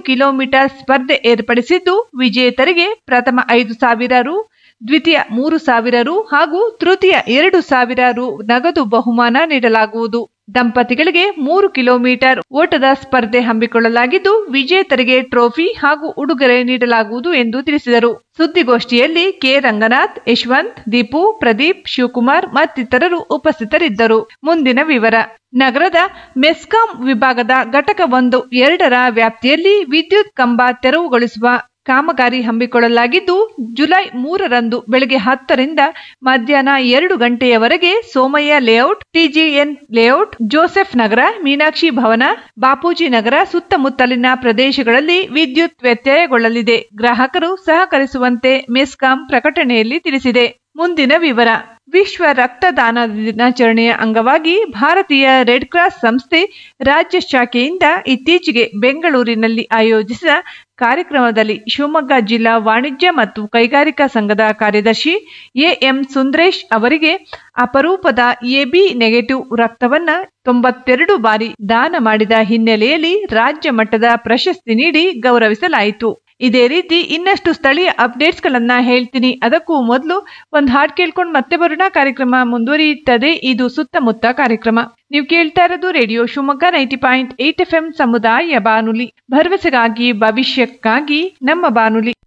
kilometre ಸ್ಪರ್ಧೆ ಏರ್ಪಡಿಸಿದ್ದು ವಿಜೇತರಿಗೆ ಪ್ರಥಮ ಐದು ಸಾವಿರ ರು ದ್ವಿತೀಯ ಮೂರು ಸಾವಿರ ರು ಹಾಗೂ ತೃತೀಯ ಎರಡು ಸಾವಿರ ರು ನಗದು ಬಹುಮಾನ ನೀಡಲಾಗುವುದು ದಂಪತಿಗಳಿಗೆ ಮೂರು ಕಿಲೋಮೀಟರ್ ಓಟದ ಸ್ಪರ್ಧೆ ಹಮ್ಮಿಕೊಳ್ಳಲಾಗಿದ್ದು ವಿಜೇತರಿಗೆ ಟ್ರೋಫಿ ಹಾಗೂ ಉಡುಗೊರೆ ನೀಡಲಾಗುವುದು ಎಂದು ತಿಳಿಸಿದರು ಸುದ್ದಿಗೋಷ್ಠಿಯಲ್ಲಿ ಕೆ ರಂಗನಾಥ್ ಯಶವಂತ್ ದೀಪು ಪ್ರದೀಪ್ ಶಿವಕುಮಾರ್ ಮತ್ತಿತರರು ಉಪಸ್ಥಿತರಿದ್ದರು ಮುಂದಿನ ವಿವರ ನಗರದ ಮೆಸ್ಕಾಂ ವಿಭಾಗದ ಘಟಕ ಒಂದು ಎರಡರ ವ್ಯಾಪ್ತಿಯಲ್ಲಿ ವಿದ್ಯುತ್ ಕಂಬ ತೆರವುಗೊಳಿಸುವ ಕಾಮಗಾರಿ ಹಮ್ಮಿಕೊಳ್ಳಲಾಗಿದ್ದು ಜುಲೈ ಮೂರರಂದು ಬೆಳಗ್ಗೆ ಹತ್ತರಿಂದ ಮಧ್ಯಾಹ್ನ ಎರಡು ಗಂಟೆಯವರೆಗೆ Somaiah layout TGN layout Joseph Nagar Meenakshi Bhavan Bapuji ನಗರ ಸುತ್ತಮುತ್ತಲಿನ ಪ್ರದೇಶಗಳಲ್ಲಿ ವಿದ್ಯುತ್ ವ್ಯತ್ಯಯಗೊಳ್ಳಲಿದೆ ಗ್ರಾಹಕರು ಸಹಕರಿಸುವಂತೆ ಮೆಸ್ಕಾಂ ಪ್ರಕಟಣೆಯಲ್ಲಿ ತಿಳಿಸಿದೆ ಮುಂದಿನ ವಿವರ ವಿಶ್ವ ರಕ್ತದಾನ ದಿನಾಚರಣೆಯ ಅಂಗವಾಗಿ ಭಾರತೀಯ ರೆಡ್ ಕ್ರಾಸ್ ಸಂಸ್ಥೆ ರಾಜ್ಯ ಶಾಖೆಯಿಂದ ಇತ್ತೀಚೆಗೆ ಬೆಂಗಳೂರಿನಲ್ಲಿ ಆಯೋಜಿಸಿದ ಕಾರ್ಯಕ್ರಮದಲ್ಲಿ ಶಿವಮೊಗ್ಗ ಜಿಲ್ಲಾ ವಾಣಿಜ್ಯ ಮತ್ತು ಕೈಗಾರಿಕಾ ಸಂಘದ ಕಾರ್ಯದರ್ಶಿ ಎಎಂ ಸುಂದರೇಶ್ ಅವರಿಗೆ ಅಪರೂಪದ ಎಬಿ ನೆಗೆಟಿವ್ ರಕ್ತವನ್ನ ತೊಂಬತ್ತೆರಡು ಬಾರಿ ದಾನ ಮಾಡಿದ ಹಿನ್ನೆಲೆಯಲ್ಲಿ ರಾಜ್ಯ ಮಟ್ಟದ ಪ್ರಶಸ್ತಿ ನೀಡಿ ಗೌರವಿಸಲಾಯಿತು ಇದೇ ರೀತಿ ಇನ್ನಷ್ಟು ಸ್ಥಳೀಯ ಅಪ್ಡೇಟ್ಸ್ ಗಳನ್ನ ಹೇಳ್ತೀನಿ ಅದಕ್ಕೂ ಮೊದಲು ಒಂದು ಹಾಡ್ ಕೇಳ್ಕೊಂಡು ಮತ್ತೆ ಬರೋಣ ಕಾರ್ಯಕ್ರಮ ಮುಂದುವರಿಯುತ್ತದೆ ಇದು ಸುತ್ತಮುತ್ತ ಕಾರ್ಯಕ್ರಮ ನೀವು ಕೇಳ್ತಾ ಇರೋದು radio Shivamogga ninety point eight F M ಸಮುದಾಯ ಬಾನುಲಿ ಭರವಸೆಗಾಗಿ ಭವಿಷ್ಯಕ್ಕಾಗಿ ನಮ್ಮ ಬಾನುಲಿ